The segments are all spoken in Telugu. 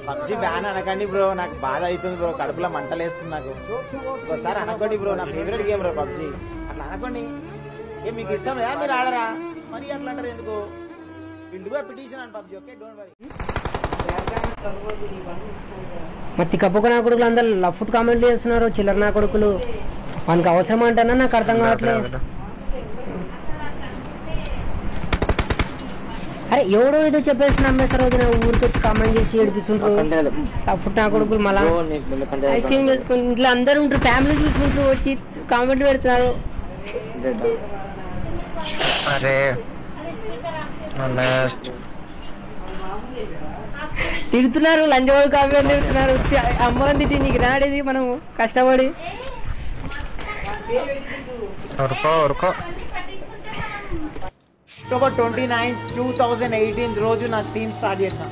పబ్జి బ్యాన్ అనకండి బ్రో నాకు బాధ అవుతుంది బ్రో కడుపులో మంటలేస్తుంది నాకు ఒకసారి అనకండి బ్రో నా ఫేవరెట్ గేమ్ బ్రో పబ్జి అట్లా అనకండి ఏ మీకు ఇష్టం లేదా మీరు ఆడరా మరి అట్లా అంటారు ఎందుకు will do petition and PUBG okay don't worry మరి తిక్కపొక్క నా కొడుకులు అందరు లఫ్ట్ కామెంట్లు చేస్తున్నారు చిల్లర నా కొడుకులు మనకు అవసరం అంటేనా నాకు అర్థం కావట్లేదు అరే ఎవడో ఏదో చెప్పేసి నమ్మేస్తారు వదిన ఊరికి వచ్చి కామెంట్ చేసి ఏడిపిస్తుంటారు లఫ్ట్ నా కొడుకులు మళ్ళా ఎక్స్చేంజ్ చేసుకుని ఇంట్లో అందరూ ఉంటారు ఫ్యామిలీ చూసుకుంటూ వచ్చి కామెంట్ పెడుతున్నారు అరే నెక్స్ట్ తిడుతున్నారు లంచవాడు కామెంట్ పెడుతున్నారు అమ్మని తిట్టి నీకు రాడేది మనం కష్టపడి ఉరుకో ఉరుకో October twenty nine two thousand eighteen రోజు నా స్ట్రీమ్ స్టార్ట్ చేసిన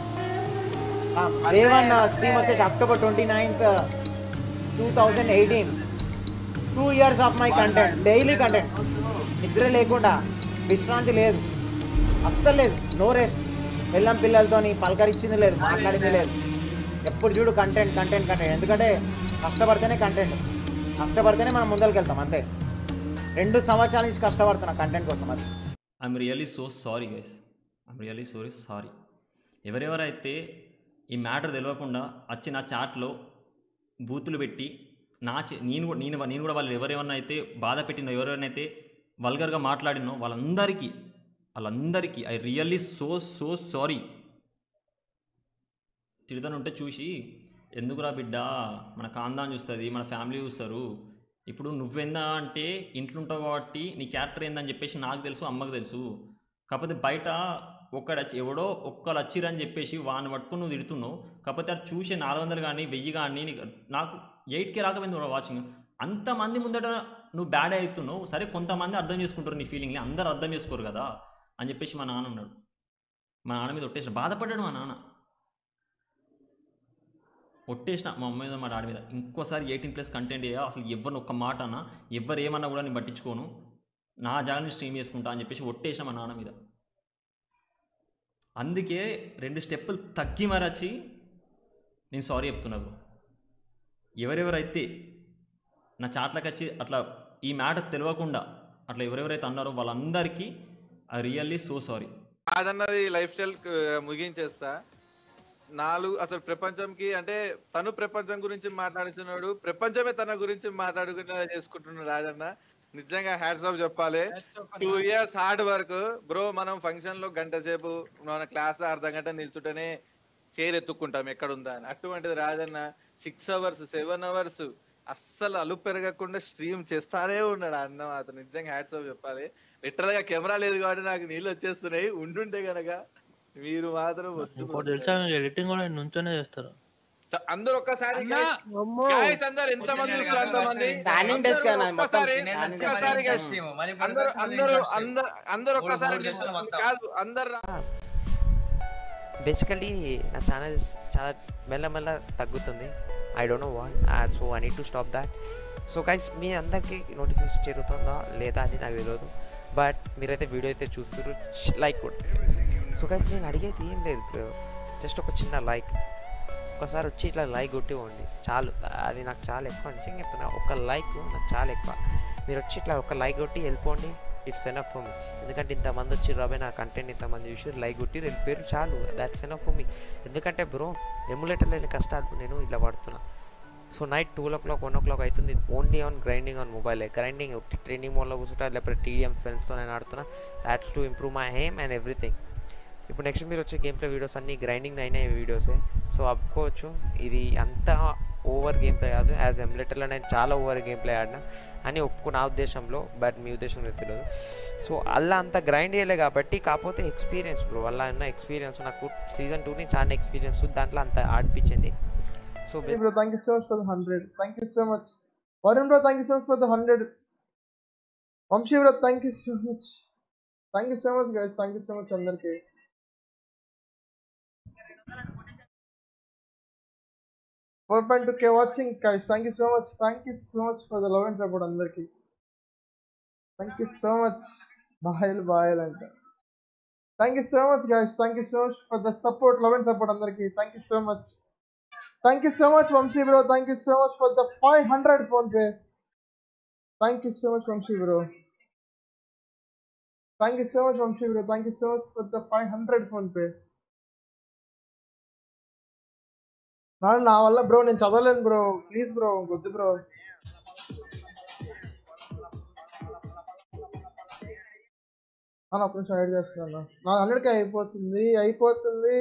డే వన్ స్ట్రీమ్ వచ్చేసి October twenty ninth two thousand eighteen two years of my content daily content నిద్ర లేకుండా విశ్రాంతి లేదు అస్సలు లేదు నో రెస్ట్ పిల్లం పిల్లలతోని పలకరించింది లేదు మాట్లాడింది లేదు ఎప్పుడు చూడు కంటెంట్ కంటెంట్ కంటెంట్ ఎందుకంటే కష్టపడితేనే కంటెంట్ కష్టపడితేనే మనం ముందరికి వెళ్తాం అంతే రెండు సంవత్సరాల నుంచి కష్టపడుతున్నా కంటెంట్ కోసం అది I'm really so sorry guys I'm really sorry sorry ఎవరెవరైతే ఈ మ్యాటర్ తెలియకుండా వచ్చి నా చాట్లో బూతులు పెట్టి నా చే- నేను కూడా నేను నేను కూడా వాళ్ళు ఎవరెవరినైతే అయితే బాధ పెట్టినో ఎవరెవరినైతే వల్గర్గా మాట్లాడినో వాళ్ళందరికీ వాళ్ళందరికీ I really so so sorry తిడతాను ఉంటే చూసి ఎందుకురా బిడ్డ మన కాందాన్ని చూస్తుంది మన ఫ్యామిలీ చూస్తారు ఇప్పుడు నువ్వెందా అంటే ఇంట్లో ఉంటావు కాబట్టి నీ క్యారెక్టర్ ఏందని చెప్పేసి నాకు తెలుసు అమ్మకు తెలుసు కాకపోతే బయట ఒక్కడు వచ్చి ఎవడో ఒక్కరు వచ్చిరని చెప్పేసి వాడిని పట్టుకుని నువ్వు తిడుతున్నావు కాకపోతే అది చూసే నాలుగు వందలు కానీ వెయ్యి కానీ నీకు నాకు ఎయిట్కే రాకపోయింది కూడా వాచింగ్ అంతమంది ముందట నువ్వు బ్యాడ్ అవుతున్నావు సరే కొంతమంది అర్థం చేసుకుంటారు నీ ఫీలింగ్ని అందరు అర్థం చేసుకోరు కదా అని చెప్పేసి మా నాన్న ఉన్నాడు మా నాన్న మీద ఒట్టేసిన బాధపడ్డాడు మా నాన్న ఒట్టేసిన మా అమ్మ మీద మా డాడీ మీద ఇంకోసారి ఎయిటీన్ ప్లస్ కంటెంట్ చేయ అసలు ఎవరిని ఒక్క మాట అన్నా ఎవరు ఏమన్నా కూడా నేను పట్టించుకోను నా జాగాని స్ట్రీమ్ చేసుకుంటా అని చెప్పేసి ఒట్టేసిన మా నాన్న మీద అందుకే రెండు స్టెప్పులు తగ్గి మరచి నేను సారీ చెప్తున్నా bro. ఎవరెవరైతే నా చాట్లకు వచ్చి అట్లా ఈ మ్యాటర్ తెలియకుండా అట్లా ఎవరెవరైతే అన్నారో వాళ్ళందరికీ ఐ రియల్లీ సో సారీ అదన్నది లైఫ్ స్టైల్ ముగించేస్తా నాలుగు అసలు ప్రపంచంకి అంటే తను ప్రపంచం గురించి మాట్లాడుతున్నాడు ప్రపంచమే తన గురించి మాట్లాడుకునేలా చేసుకుంటున్నాడు రాజన్న నిజంగా హ్యాట్స్ ఆఫ్ చెప్పాలి two years hard work bro మనం ఫంక్షన్ లో గంట సేపు మన క్లాస్ అర్ధ గంట నిల్చుంటేనే చైర్ ఎత్తుక్కుంటాం ఎక్కడ ఉందా అని అటువంటిది Rajanna six hours seven hours అస్సలు అలుపు పెరగకుండా స్ట్రీమ్ చేస్తానే ఉన్నాడు ఆ అన్న అతను నిజంగా హ్యాట్స్ ఆఫ్ చెప్పాలి లిటరల్ గా కెమెరా లేదు కాబట్టి నాకు నీళ్ళు వచ్చేస్తున్నాయి ఉండుంటే గనక మీరు మాత్రం వద్దు ఇంకోటి తెలుసా ఎడిటింగ్ కూడా నుంచోనే చేస్తారు చ- అందరూ ఒక్కసారి guys, guys అందరు ఎంత మంది చూస్తారు అంతమంది Standing desk అందరూ కదా నాది మొత్తం. ఒక్కసారి Standing desk. ఒక్కసారి guys, అందరూ అందరూ అందరూ అందరూ ఒక్కసారి కాదు అందరు బేసికలీ నా ఛానల్ చాలా మెల్లమెల్ల తగ్గుతుంది I don't know what so I need to stop that so guys మీ అందరికీ నోటిఫికేషన్ చేరుతుందా లేదా అని నాకు తెలియదు బట్ మీరైతే వీడియో అయితే చూస్తారు లైక్ కొట్టండి సో గైస్ నేను అడిగేది ఏం లేదు బ్రో జస్ట్ ఒక చిన్న లైక్ ఒకసారి వచ్చి ఇట్లా లైక్ కొట్టివ్వండి చాలు అది నాకు చాలా ఎక్కువ నిజంగా చెప్తున్నా ఒక లైక్ నాకు చాలా ఎక్కువ మీరు వచ్చి ఇట్లా ఒక లైక్ కొట్టి వెళ్ళిపోండి ఇట్స్ ఎనఫ్ ఫర్ మీ ఎందుకంటే ఇంతమంది వచ్చి రాబే నా కంటెంట్ ఇంతమంది చూసి లైక్ కొట్టి వెళ్ళిపోయారు చాలు దాట్స్ ఎనఫ్ ఫర్ మీ ఎందుకంటే బ్రో ఎమ్యులేటర్ లేని కష్టాలు నేను ఇలా పడుతున్నా so night two o'clock one o'clock అవుతుంది only on grinding on mobile grinding ఒకటి ట్రైనింగ్ మోడ్లో కూర్చుంటా లేకపోతే టీడీఎం ఫ్రెండ్స్తో నేను ఆడుతున్నా that's to improve my aim and everything ఇప్పుడు నెక్స్ట్ మీరు వచ్చే గేమ్ ప్లే వీడియోస్ అన్ని గ్రైండింగ్ అయిన వీడియోసే సో అప్పుకోవచ్చు ఇది అంతా ఓవర్ గేమ్ ప్లే కాదు యాజ్ ఎమ్యులేటర్లో నేను చాలా ఓవర్ గేమ్ ప్లే ఆడినా అని ఒప్పుకున్న నా ఉద్దేశంలో బట్ మీ ఉద్దేశంలో తెలియదు సో అలా అంత గ్రైండ్ చేయలే కాబట్టి కాకపోతే ఎక్స్పీరియన్స్ బ్రో అలా ఉన్న ఎక్స్పీరియన్స్ నాకు సీజన్ టూని చాలా ఎక్స్పీరియన్స్ దాంట్లో అంత ఆడిపించింది so Hey bro, thank you so much for the hundred. Thank you so much. Varun bro, thank you so much for the hundred. Vamshi bro, thank you so much. Thank you so much guys. Thank you so much అందరికి four point two K watching guys. Thank you so much. Thank you so much for the love and support అందరికి. Thank you so much. Bye bye అంట thank you so much guys thank you so much for the support love and support అందరికి thank you so much thank you so much Vamshi bro thank you so much for the five hundred PhonePe thank you so much Vamshi bro thank you so much Vamshi bro thank you so much for the five hundred PhonePe నా వల్ల బ్రో నేను చదవలేను బ్రో ప్లీజ్ బ్రో వద్దు బ్రో అన్న ఒక్క నిమిషం యాడ్ చేస్తున్నాను నా హండ్రెడ్కి అయిపోతుంది అయిపోతుంది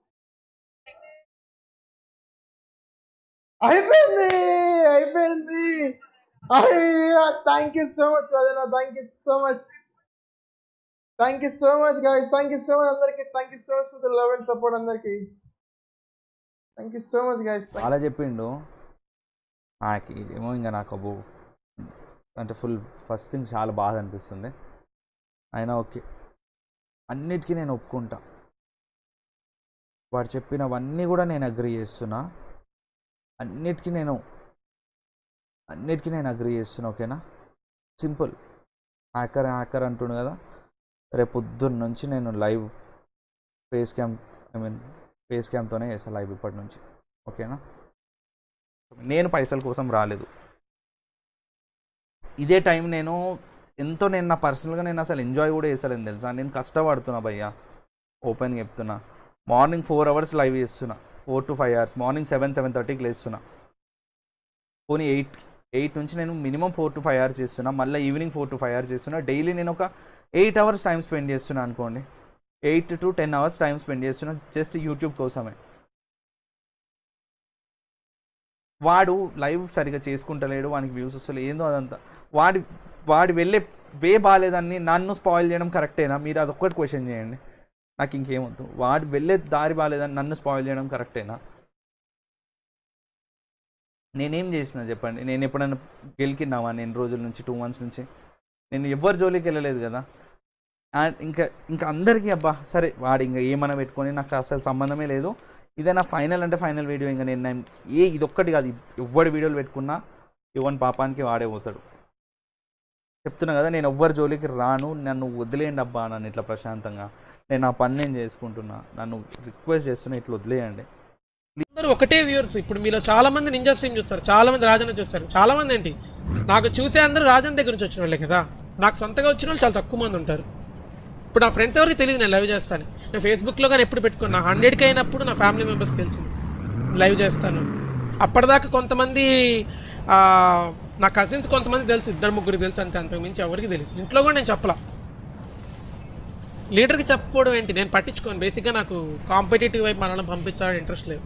అయిపోయింది అయిపోయింది thank you so much Rajanna thank you so much thank you so much guys thank you so much అందరికి thank you so much for the love and support అందరికి thank you so much guys అలా చెప్పిండు నాకు ఏమో ఇంకా నాకు అబ్బో అంటే ఫుల్ ఫస్ట్ థింగ్ చాలా బాధ అనిపిస్తుంది అయినా ఓకే అన్నిటికీ నేను ఒప్పుకుంటా వాడు చెప్పినవన్నీ కూడా నేను అగ్రి చేస్తున్నా అన్నిటికీ నేను అన్నిటికీ నేను అగ్రి చేస్తున్నా ఓకేనా సింపుల్ హ్యాకర్ హ్యాకర్ అంటుండు కదా రేపు పొద్దున్న నుంచి నేను live face cam I mean face క్యామ్తోనే చేస్తాను లైవ్ ఇప్పటి నుంచి ఓకేనా నేను పైసల కోసం రాలేదు ఇదే టైం నేను ఎంతో నేను నా పర్సనల్గా నేను అసలు ఎంజాయ్ కూడా చేస్తలేను తెలుసా నేను కష్టపడుతున్నా భయ్యా ఓపెన్గా చెప్తున్నా మార్నింగ్ ఫోర్ అవర్స్ లైవ్ చేస్తున్నా four to five hours morning seven seven థర్టీకి లేస్తున్నా పోనీ ఎయిట్ ఎయిట్ నుంచి నేను minimum four to five hours చేస్తున్నా మళ్ళీ evening four to five hours చేస్తున్నా డైలీ నేను ఒక ఎయిట్ అవర్స్ టైం స్పెండ్ చేస్తున్నా అనుకోండి eight to ten hours time spend చేస్తున్నా జస్ట్ యూట్యూబ్ కోసమే వాడు లైవ్ సరిగా చేసుకుంటలేడు వానికి వ్యూస్ వస్తలేదు ఏందో అదంతా వాడి వాడి వెళ్ళే వే బాగాలేదని నన్ను స్పాయిల్ చేయడం కరెక్టేనా మీరు అదొక్కటి క్వశ్చన్ చేయండి నాకు ఇంకేమొద్దు వాడు వెళ్ళే దారి బాగాలేదని నన్ను స్పాయిల్ చేయడం కరెక్టేనా నేనేం చేసిన చెప్పండి నేను ఎప్పుడైనా గెలికినావా నేను రోజుల నుంచి టూ మంత్స్ నుంచి నేను ఎవరి జోలికి వెళ్ళలేదు కదా అండ్ ఇంకా ఇంకా అందరికీ అబ్బా సరే వాడు ఇంకా ఏమైనా పెట్టుకొని నాకు అసలు సంబంధమే లేదు ఇదే నా ఫైనల్ అంటే ఫైనల్ వీడియో ఇంకా నేను నేను ఏ ఇదొక్కటి కాదు ఎవరి వీడియోలు పెట్టుకున్నా యువన్ పాపానికి వాడే పోతాడు చెప్తున్నా కదా నేను ఎవ్వరి జోలికి రాను నన్ను వదిలేయండి అబ్బా నన్ను ఇట్లా ప్రశాంతంగా నేను నా పని నేను చేసుకుంటున్నా నన్ను రిక్వెస్ట్ చేస్తున్నా ఇట్లా వదిలేయండి అందరూ ఒకటే వ్యూవర్స్ ఇప్పుడు మీలో చాలా మంది నింజా స్ట్రీమ్ చూస్తారు చాలా మంది రాజన్న చూస్తారు చాలా మంది ఏంటి నాకు చూసే అందరూ రాజన్ దగ్గర నుంచి వచ్చిన వాళ్ళే కదా నాకు సొంతగా వచ్చిన వాళ్ళు చాలా తక్కువ మంది ఉంటారు ఇప్పుడు నా ఫ్రెండ్స్ ఎవరికి తెలియదు నేను లైవ్ చేస్తాను నేను ఫేస్బుక్లో కానీ ఎప్పుడు పెట్టుకున్నా నా హండ్రెడ్కి అయినప్పుడు నా ఫ్యామిలీ మెంబర్స్ తెలిసింది లైవ్ చేస్తాను అప్పటిదాకా కొంతమంది ఆ, నా కజిన్స్ కొంతమంది తెలుసు ఇద్దరు ముగ్గురు తెలుసు అంతే అంతకు మించి ఎవరికి తెలియదు ఇంట్లో కూడా నేను చెప్పలా లీడర్కి చెప్పకపోవడం ఏంటి నేను పట్టించుకోను బేసిక్గా నాకు కాంపిటేటివ్ వైపు మనల్ని పంపించాలని ఇంట్రెస్ట్ లేదు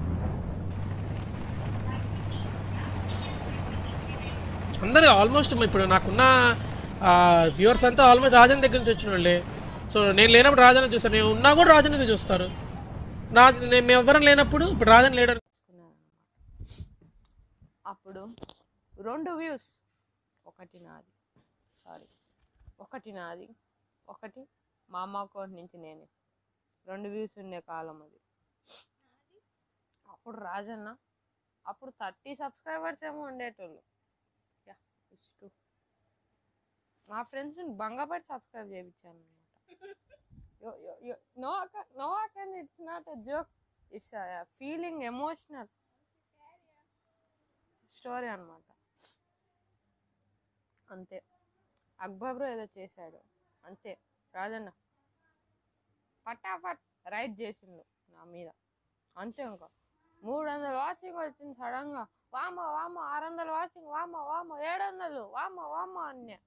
అందరూ ఆల్మోస్ట్ ఇప్పుడు నాకున్న వ్యూవర్స్ అంతా ఆల్మోస్ట్ రాజన్ దగ్గర నుంచి వచ్చిన వాళ్ళే సో నేను లేనప్పుడు రాజన్ చూస్తాను నేను ఉన్నా కూడా రాజన్ చూస్తారు రాజ నేను మేము ఎవరం లేనప్పుడు ఇప్పుడు రాజన్ లేడర్ అప్పుడు రెండు వ్యూస్ ఒకటి నాది సారీ ఒకటి నాది ఒకటి మా అమ్మ అకౌంట్ నుంచి నేనే రెండు వ్యూస్ ఉండే కాలం అది అప్పుడు రాజన్న అప్పుడు థర్టీ సబ్స్క్రైబర్స్ ఏమో ఉండేటోళ్ళు యా ఇట్స్ ట్రూ మా ఫ్రెండ్స్ని బంగపడి సబ్స్క్రైబ్ చేయించాను అనమాట నో నో అకన్ it's not a joke it's feeling emotional story అనమాట అంతే అక్బర్ బ్రో ఏదో చేశాడు అంతే రాజన్న పటాఫట్ రైట్ చేసిండు నా మీద అంతే ఇంకా మూడు వందలు వాచింగ్ వచ్చింది సడన్గా వామ వామ ఆరు వందలు వాచింగ్ వామ వామ ఏడు వందలు వామ వామ అన్నే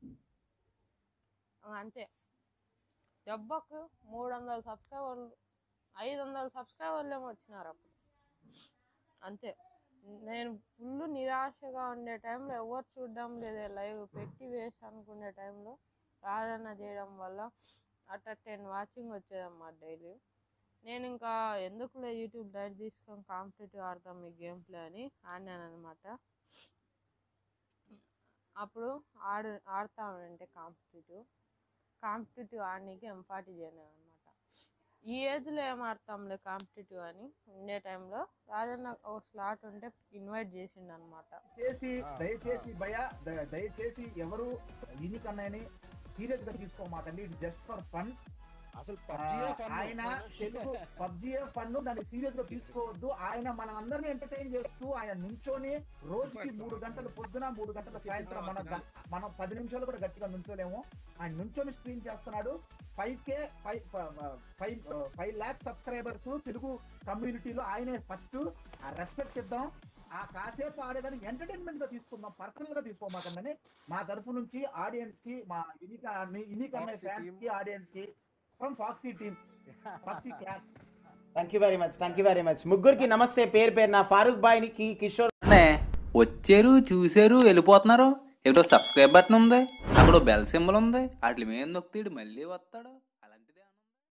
అంతే దెబ్బకు మూడు వందల సబ్స్క్రైబర్లు ఐదు వందల సబ్స్క్రైబర్లు ఏమో వచ్చినారు అప్పుడు అంతే నేను ఫుల్ నిరాశగా ఉండే టైంలో ఎవరు చూడడం లేదే లైవ్ పెట్టి వేస్ట్ అనుకునే టైంలో రాజన్న చేయడం వల్ల అట్లా టెన్ వాచింగ్ వచ్చేదన్నమాట డైలీ నేను ఇంకా ఎందుకులే యూట్యూబ్ డైట్ తీసుకొని కాంపిటేటివ్ ఆడతాం మీ గేమ్ ప్లే అని ఆడినాను అనమాట అప్పుడు ఆడు ఆడతామంటే కాంపిటేటివ్ కాంపిటేటివ్ ఆడనీకి ఎం ఫార్టీ చేయను అనమాట ఈ ఏజ్లో ఏం ఆడతాంలే కాంపిటేటివ్ అని ఉండే టైంలో రాజన్న ఒక స్లాట్ ఉంటే ఇన్వైట్ చేసిండు అనమాట చేసి దయచేసి భయ ద- దయచేసి ఎవరు దీనికన్నాయని సీరియస్ గా తీసుకోమాకండి ఇది జస్ట్ ఫర్ ఫన్ అసలు ఆ, ఆయన తెలుగు పబ్జీ ఫన్ దాన్ని సీరియస్ గా తీసుకోవద్దు ఆయన మన అందరినీ ఎంటర్టైన్ చేస్తూ ఆయన నుంచొని రోజుకి మూడు గంటలు పొద్దున మూడు గంటల సాయంత్రం మనం గ- మనం పది నిమిషాలు కూడా గట్టిగా నుంచోలేము ఆయన నుంచొని స్ట్రీమ్ చేస్తున్నాడు five K five five five lakh subscribers Telugu కమ్యూనిటీలో ఆయనే ఫస్ట్ ఆ రెస్పెక్ట్ ఇద్దాం ఆ కాసేపు ఆడేదాన్ని ఎంటర్టైన్మెంట్ గా తీసుకుందాం పర్సనల్ గా తీసుకోమాకండి మా తరఫు నుంచి ఆడియన్స్ కి మా యూనిక్ యూనిక్ అనే Foxy ఫ్యాన్స్ team. కి ఆడియన్స్ కి from Foxy team Foxy class thank you very much thank you very much ముగ్గురికి నమస్తే పేరు పేరు నా ఫారూక్ బాయ్ కి కిషోర్ వచ్చారు చూశారు వెళ్ళిపోతున్నారు ఇక్కడ సబ్స్క్రైబ్ బటన్ ఉంది అక్కడ బెల్ సింబల్ ఉంది వాటి మీద నొక్కితే ఈడు మళ్ళీ వస్తాడు